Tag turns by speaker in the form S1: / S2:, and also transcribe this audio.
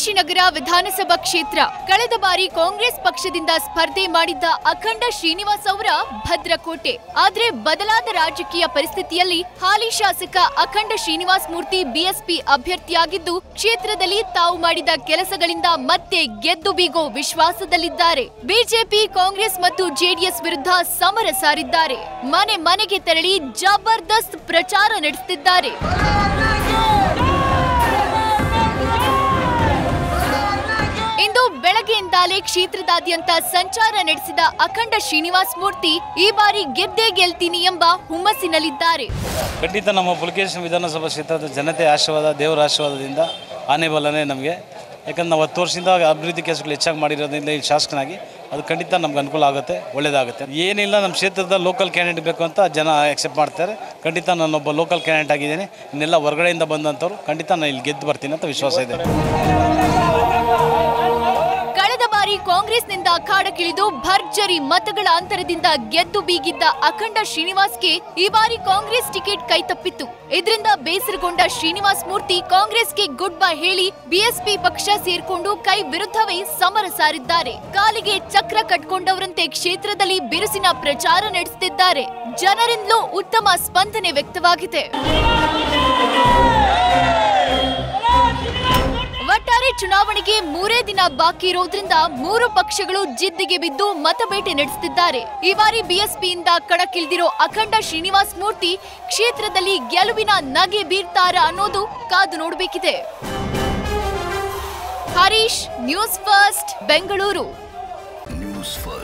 S1: ನಗರ ವಿಧಾನಸಭಾ ಕ್ಷೇತ್ರ ಕಳೆದ ಬಾರಿ ಕಾಂಗ್ರೆಸ್ ಪಕ್ಷದಿಂದ ಸ್ಪರ್ಧೆ ಮಾಡಿದ್ದ ಅಖಂಡ ಶ್ರೀನಿವಾಸ್ ಅವರ ಭದ್ರಕೋಟೆ ಆದ್ರೆ ಬದಲಾದ ರಾಜಕೀಯ ಪರಿಸ್ಥಿತಿಯಲ್ಲಿ ಹಾಲಿ ಶಾಸಕ ಅಖಂಡ ಶ್ರೀನಿವಾಸ್ ಮೂರ್ತಿ ಬಿಎಸ್ಪಿ ಅಭ್ಯರ್ಥಿಯಾಗಿದ್ದು ಕ್ಷೇತ್ರದಲ್ಲಿ ತಾವು ಮಾಡಿದ ಕೆಲಸಗಳಿಂದ ಮತ್ತೆ ಗೆದ್ದು ಬೀಗೋ ವಿಶ್ವಾಸದಲ್ಲಿದ್ದಾರೆ ಬಿಜೆಪಿ ಕಾಂಗ್ರೆಸ್ ಮತ್ತು ಜೆಡಿಎಸ್ ವಿರುದ್ಧ ಸಮರ ಸಾರಿದ್ದಾರೆ ಮನೆ ಮನೆಗೆ ತೆರಳಿ ಜಬರ್ದಸ್ತ್ ಪ್ರಚಾರ ನಡೆಸುತ್ತಿದ್ದಾರೆ ಇಂದು ಬೆಳಗ್ಗೆಯಿಂದಲೇ ಕ್ಷೇತ್ರದಾದ್ಯಂತ ಸಂಚಾರ ನಡೆಸಿದ ಅಖಂಡ ಶ್ರೀನಿವಾಸ್ ಮೂರ್ತಿ ಈ ಬಾರಿ ಗೆದ್ದೇ ಗೆಲ್ತೀನಿ ಎಂಬ ಹುಮ್ಮಸ್ಸಿನಲ್ಲಿದ್ದಾರೆ
S2: ಖಂಡಿತ ನಮ್ಮ ಪುಲಕೇಶ್ ವಿಧಾನಸಭಾ ಕ್ಷೇತ್ರದ ಜನತೆ ಆಶೀರ್ವಾದ ದೇವರ ಆಶೀರ್ವಾದದಿಂದ ಆನೆ ಬಲನೇ ನಮಗೆ ಯಾಕಂದ್ರೆ ನಾವು ಹತ್ತು ವರ್ಷದಿಂದ ಅಭಿವೃದ್ಧಿ ಕೆಲಸಗಳು ಹೆಚ್ಚಾಗಿ ಮಾಡಿರೋದ್ರಿಂದ ಇಲ್ಲಿ ಶಾಸಕನಾಗಿ ಅದು ಖಂಡಿತ ನಮ್ಗೆ ಅನುಕೂಲ ಆಗುತ್ತೆ ಒಳ್ಳೆಯದಾಗುತ್ತೆ ಏನಿಲ್ಲ ನಮ್ಮ ಕ್ಷೇತ್ರದ ಲೋಕಲ್ ಕ್ಯಾಂಡಿಡೇಟ್ ಬೇಕು ಅಂತ ಜನ ಆಕ್ಸೆಪ್ಟ್ ಮಾಡ್ತಾರೆ ಖಂಡಿತ ನಾನೊಬ್ಬ ಲೋಕಲ್ ಕ್ಯಾಂಡಿಡೇಟ್ ಆಗಿದ್ದೀನಿ ಇನ್ನೆಲ್ಲ ಹೊರಗಡೆಯಿಂದ ಬಂದಂಥವ್ರು ಖಂಡಿತ ನಾನು ಇಲ್ಲಿ ಗೆದ್ದು ಬರ್ತೀನಿ ಅಂತ ವಿಶ್ವಾಸ ಇದೆ
S1: ಕಳೆದ ಬಾರಿ ಕಾಂಗ್ರೆಸ್ನಿಂದ ಅಖಾಡಕ್ಕಿಳಿದು ಭರ್ಜರಿ ಮತಗಳ ಅಂತರದಿಂದ ಗೆದ್ದು ಬೀಗಿದ್ದ ಅಖಂಡ ಶ್ರೀನಿವಾಸ್ಗೆ ಈ ಬಾರಿ ಕಾಂಗ್ರೆಸ್ ಟಿಕೆಟ್ ಕೈತಪ್ಪಿತ್ತು ಇದರಿಂದ ಬೇಸರಗೊಂಡ ಶ್ರೀನಿವಾಸ್ ಮೂರ್ತಿ ಕಾಂಗ್ರೆಸ್ಗೆ ಗುಡ್ ಬೈ ಹೇಳಿ ಬಿಎಸ್ಪಿ ಪಕ್ಷ ಸೇರ್ಕೊಂಡು ಕೈ ವಿರುದ್ಧವೇ ಸಮರ ಸಾರಿದ್ದಾರೆ ಕಾಲಿಗೆ ಚಕ್ರ ಕಟ್ಕೊಂಡವರಂತೆ ಕ್ಷೇತ್ರದಲ್ಲಿ ಬಿರುಸಿನ ಪ್ರಚಾರ ನಡೆಸುತ್ತಿದ್ದಾರೆ ಜನರಿಂದಲೂ ಉತ್ತಮ ಸ್ಪಂದನೆ ವ್ಯಕ್ತವಾಗಿದೆ ಒಟ್ಟಾರೆ ಚುನಾವಣೆಗೆ ಮೂರೇ ದಿನ ಬಾಕಿ ಇರೋದ್ರಿಂದ ಮೂರು ಪಕ್ಷಗಳು ಜಿದ್ದಿಗೆ ಬಿದ್ದು ಮತಬೇಟೆ ನಡೆಸುತ್ತಿದ್ದಾರೆ ಈ ಬಾರಿ ಬಿಎಸ್ಪಿಯಿಂದ ಕಣಕ್ಕಿಳಿದಿರೋ ಅಖಂಡ ಶ್ರೀನಿವಾಸ್ ಮೂರ್ತಿ ಕ್ಷೇತ್ರದಲ್ಲಿ ಗೆಲುವಿನ ನಗೆ ಬೀರ್ತಾರ ಅನ್ನೋದು ಕಾದು ನೋಡಬೇಕಿದೆ Harish news first Bengaluru
S3: news first